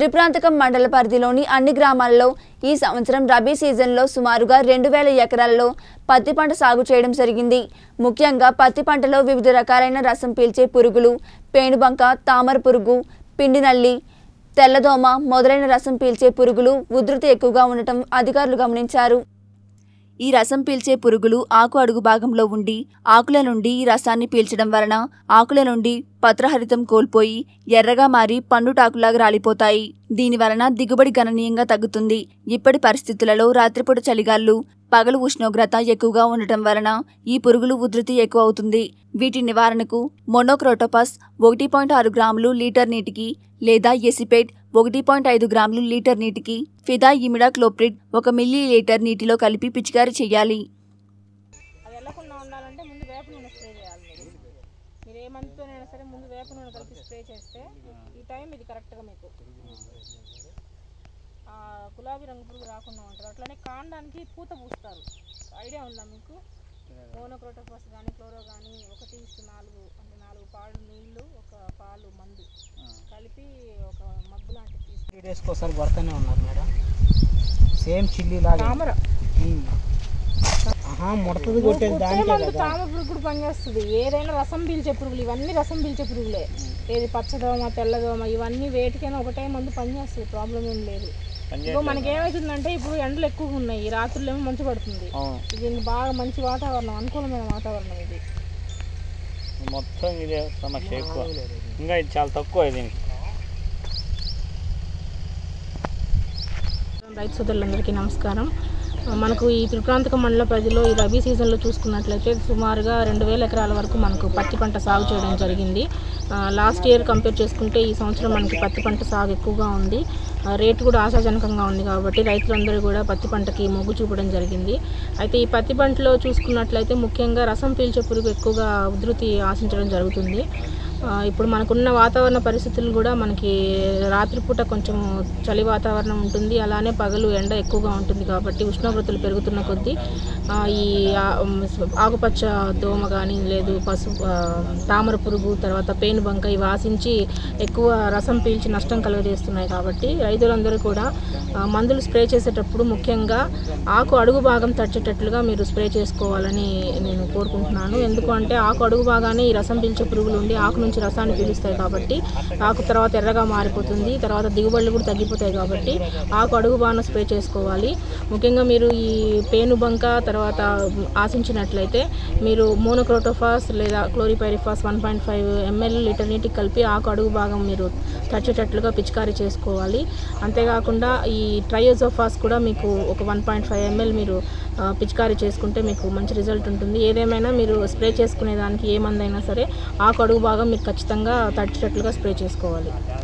త్రిప్రాంతకం మండల పరిధిలోని అన్ని గ్రామాల్లో ఈ సంవత్సరం రబీ సీజన్లో సుమారుగా రెండు వేల ఎకరాల్లో పత్తి పంట సాగు చేయడం జరిగింది ముఖ్యంగా పత్తి పంటలో వివిధ రకాలైన రసం పీల్చే పురుగులు పేనుబంక తామర పురుగు పిండి నల్లి తెల్లదోమ మొదలైన రసం పీల్చే పురుగులు ఉధృతి ఎక్కువగా ఉండటం అధికారులు గమనించారు ఈ రసం పీల్చే పురుగులు ఆకు అడుగు భాగంలో ఉండి ఆకుల నుండి ఈ రసాన్ని పీల్చడం వలన ఆకుల నుండి పత్రహరితం కోల్పోయి ఎర్రగా మారి పండుటాకులాగా రాలిపోతాయి దీని వలన దిగుబడి గణనీయంగా తగ్గుతుంది ఇప్పటి పరిస్థితులలో రాత్రిపూట చలిగాళ్ళు పగలు ఉష్ణోగ్రత ఎక్కువగా ఉండటం వలన ఈ పురుగులు ఉధృతి ఎక్కువ అవుతుంది వీటి నివారణకు మొనోక్రోటోపస్ ఒకటి పాయింట్ ఆరు గ్రాములు లీటర్ నీటికి లేదా ఎసిపేట్ ఒకటి పాయింట్ ఐదు గ్రాములు లీటర్ నీటికి ఫిదా ఇమిడా క్లోప్రిడ్ ఒక మిల్లీ లీటర్ నీటిలో కలిపి పిచికారీ చేయాలి అది వెళ్ళకుండా ఉండాలంటే ముందు వేప నూనె స్ప్రే చేయాలి మీరు మీరు ఏ మందుతోనైనా సరే ముందు వేప నూనె కలిపి స్ప్రే చేస్తే ఈ టైం ఇది కరెక్ట్గా మీకు ఆ గులాబీ రంగు పురుగు రాకుండా ఉంటుంది అట్లనే కాండానికి పూత పూస్తారు ఐడియా ఉందా మీకు మోనోక్రోటోఫాస్ కానీ క్లోరో కానీ ఒకటి ఇస్తు నాలుగు అంటే నాలుగు పాలు నీళ్లు ఒక పాలు మందు కలిపి ఒక మగ్గు లాంటిది తీసుకు త్రీ డేస్కి ఒకసారి కొడతానే ఉన్నారు మేడం సేమ్ చిల్లీ లాగా తామర ఉమ్. ఆహా ముడతది కొట్టేది కుట్టే దానికే మందు కదా తామర పురుగు కూడా పనిచేస్తుంది ఏదైనా రసం పీల్చే పురుగులు ఇవన్నీ రసం పీల్చే పురుగులే ఏది పచ్చదోమ తెల్లదోమ ఇవన్నీ వేటికైనా ఒకటే మందు పనిచేస్తుంది ప్రాబ్లం ఏం లేదు ఇప్పుడు మనకి ఏమవుతుందంటే ఇప్పుడు ఎండలు ఎక్కువగా ఉన్నాయి రాత్రులు ఏమో మంచు పడుతుంది అవును ఇది బాగా మంచి వాతావరణం అనుకూలమైన వాతావరణం ఇది మొత్తం ఇదే సమస్య ఎక్కువ ఇంకా ఇది చాలా తక్కువ దీనికి రైతు సోదరులందరికీ నమస్కారం మనకు ఈ త్రిప్రాంతక మండల పరిధిలో ఈ రబీ సీజన్లో చూసుకున్నట్లయితే సుమారుగా రెండు వేల ఎకరాల వరకు మనకు పత్తి పంట సాగు చేయడం జరిగింది ఆ, లాస్ట్ ఇయర్ కంపేర్ చేసుకుంటే ఈ సంవత్సరం మనకి పత్తి పంట సాగు ఎక్కువగా ఉంది ఆ, రేటు కూడా ఆశాజనకంగా ఉంది కాబట్టి రైతులందరూ కూడా పత్తి పంటకి మొగ్గు చూపడం జరిగింది అయితే ఈ పత్తి పంటలో చూసుకున్నట్లయితే ముఖ్యంగా రసం పీల్చే పురుగు ఎక్కువగా ఉధృతి ఆశించడం జరుగుతుంది ఆ, ఇప్పుడు మనకున్న వాతావరణ పరిస్థితులు కూడా మనకి రాత్రిపూట కొంచెం చలి వాతావరణం ఉంటుంది అలానే పగలు ఎండ ఎక్కువగా ఉంటుంది కాబట్టి ఉష్ణోగ్రతలు పెరుగుతున్న కొద్దీ ఆ, ఈ ఆ- ఉమ్, ఆకుపచ్చ దోమ కానీ లేదు పసుపు ఆ, తామర పురుగు తర్వాత పేనుబంక ఇవి ఆశించి ఎక్కువ రసం పీల్చి నష్టం కలుగజేస్తున్నాయి కాబట్టి రైతులందరూ కూడా ఆ, మందులు స్ప్రే చేసేటప్పుడు ముఖ్యంగా ఆకు అడుగు భాగం తడిచేటట్లుగా మీరు స్ప్రే చేసుకోవాలని నేను కోరుకుంటున్నాను ఎందుకు అంటే ఆకు అడుగు భాగానే ఈ రసం పీల్చే పురుగులు ఉండి ఆకు నుంచి రసాన్ని పీలుస్తాయి కాబట్టి ఆకు తర్వాత ఎర్రగా మారిపోతుంది తర్వాత దిగుబడులు కూడా తగ్గిపోతాయి కాబట్టి ఆకు అడుగు బాగా స్ప్రే చేసుకోవాలి ముఖ్యంగా మీరు ఈ పేనుబంక తర్వాత ఆశించినట్లయితే మీరు మోనోక్రోటోఫాస్ లేదా chlorpyriphos one point five ML litre నీటికి కలిపి ఆకు అడుగు భాగం మీరు తడిచేటట్లుగా పిచికారీ చేసుకోవాలి అంతేకాకుండా ఈ ట్రయోజోఫాస్ కూడా మీకు ఒక వన్ పాయింట్ ఫైవ్ ఎంఎల్ మీరు ఆ, పిచికారీ చేసుకుంటే మీకు మంచి రిజల్ట్ ఉంటుంది ఏదేమైనా మీరు స్ప్రే చేసుకునే దానికి ఏ మందైనా సరే ఆకు అడుగు భాగం మీరు ఖచ్చితంగా తడిచేటట్లుగా స్ప్రే చేసుకోవాలి